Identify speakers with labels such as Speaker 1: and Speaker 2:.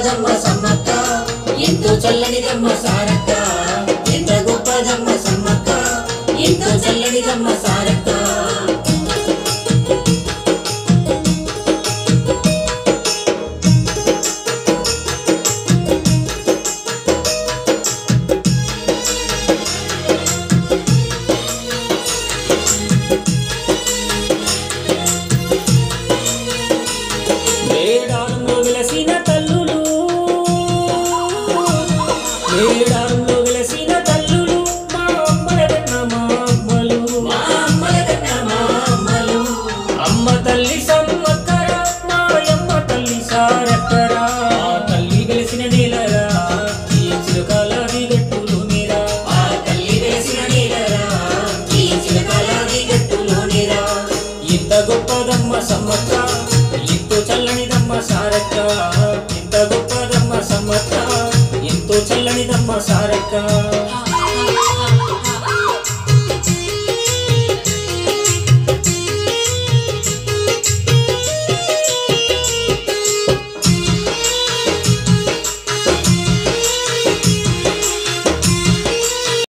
Speaker 1: గొప్పదమ్మ సమ్మక్క ఎంతో చల్లనిదమ్మ సారక్క ఎంత గొప్పదమ్మ సమ్మక్క ఎంతో చల్లనిదమ్మ సారక్క
Speaker 2: మేడారంలో వెలసిన తల్లులు మేడారంలో వెలసిన తల్లులు మా అమ్మలదన్న మా అమ్మలు
Speaker 1: మా అమ్మలదన్న మా అమ్మలు
Speaker 2: అమ్మ తల్లి సమ్మక్కర మా అమ్మ తల్లి సారక్కరా ఆ తల్లి వెలిసిన నేలరా ఈ చిలుకలాది గట్టులు మీరా
Speaker 1: ఆ తల్లి వేసిన నీడరా ఈ చిలకలాది గట్టులోనిరా
Speaker 2: ఇంత గొప్పదమ్మ సమ్మక్క ఎంతో చల్లనిదమ్మ సారక్క ఇంత గొప్పదమ్మ సమ్మక్క ఎంతో చల్లనిదమ్మ సారక్క